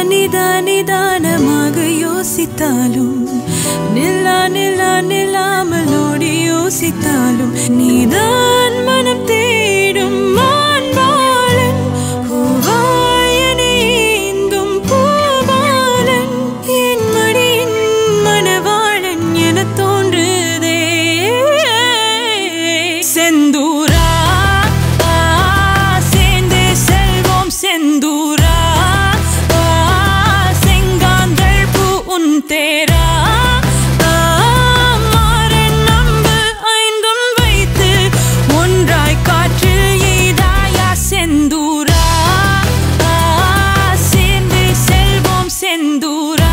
நிதா நிதானமாக யோசித்தாலும் நில்லா நில்லா நில்லாமல் ஓடி யோசித்தாலும் நீதான் மனம் தேடும் மான்பாலன் பூவாயனே ஏந்தும் பூபாலன் என் மடியின் மணவாளன் என தோன்றுதே செந்தூரா ஆ, சேர்ந்தே செல்வோம் செந்தூரா ஆ, செங்காந்தள் பூ உன் தேரா ஆ, மாறன் நம்பு ஐந்தும் வைத்து ஒன்றாய் காற்றில் எய்தாயா செந்தூரா ஆ, சேர்ந்தே செல்வோம் செந்தூரா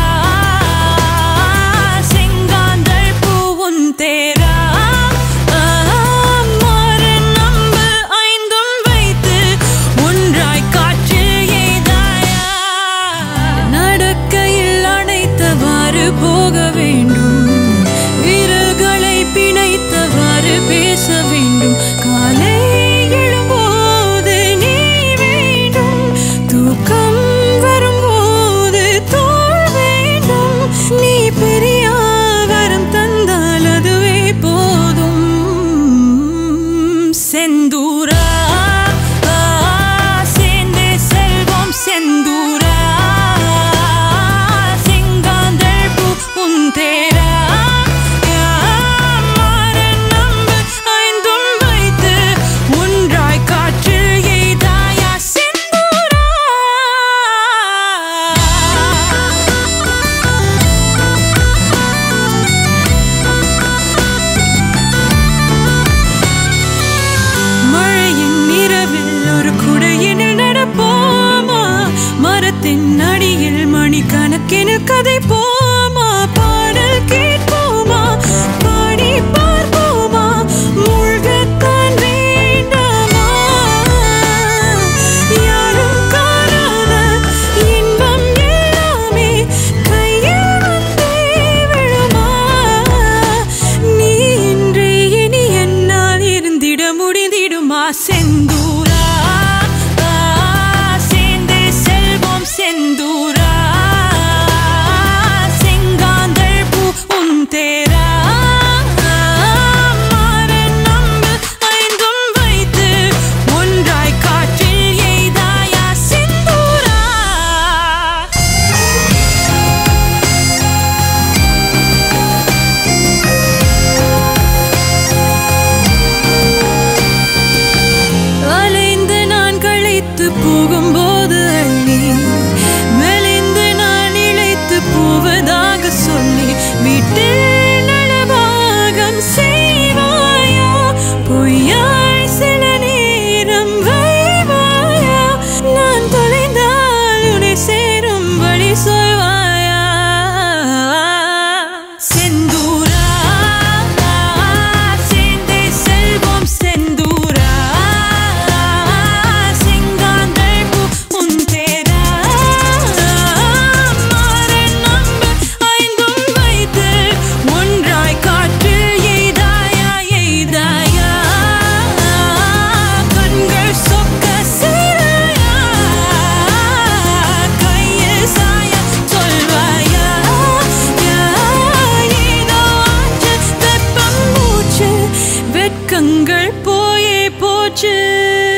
செங்காந்தள் பூ உன் தேரா ஆ, மாறன் நம்பு ஐந்தும் வைத்து ஒன்றாய் காற்றில் எய்தாயா நடக்கையில் அணைத்தவாறு போக வேண்டும் விரல்களை பிணைத்தவாறு பேச வேண்டும் காலை எழும்போது நீ வேண்டும் தூக்கம் வரும்போது தோல் வேண்டும் நீ பெரிய வரம் தந்தால் அதுவே போதும் செந்தூரா ஆ, சேர்ந்தே செல்வோம் செந்தூரா செங்காந்தள் பூ உன் தேரா மாறன் நம்பு ஐந்தும் வைத்து ஒன்றாய் காற்றில் எய்தாயா செந்தூரா மழையின் இரவில் ஒரு குடையினில் நடப்போமா மரத்தின் அடியில் மணிக்கணக்கினில் கதை போமா பாடல் கேட்போமா பாடி பார்ப்போமா மூழ்கத்தான் வேண்டாமா யாரும் காணாத இன்பம் எல்லாமே கையில் வந்தே விழுமா நீ இன்றி இனி என்னால் இருந்திட முடிந்திடுமா செந்தூரா ஆ, சேர்ந்தே செல்வோம் செந்தூரா செங்காந்தள் பூ உன் தேரா மாறன் நம்பு ஐந்தும் வைத்து ஒன்றாய் காற்றில் எய்தாயா செந்தூரா அலைந்து நான் களைத்து போகும்போது அள்ளி மெலிந்து நான் இழைத்து போவதாக சொல்லி வீட்டில் நலபாகம் செய்வாயா பொய்யாய் சில நேரம் வைவாயா நான் தொலைந்தால் உன்னை சேரும் வழி சொல்வாயா செந்தூரா சேர்ந்தே செல்வோம் செந்தூரா செங்காந்தள் பூ உன் தேரா மாறன் நம்பு ஐந்தும் வைத்து ஒன்றாய் காற்றில் எய்தாயா எய்தாயா கண்கள் சொக்க செய்தாயா கையில் சாய சொல்வாயா ஏதோ ஆச்சு வெப்பம் மூச்சு வெட்கங்கள் போயே போச்சு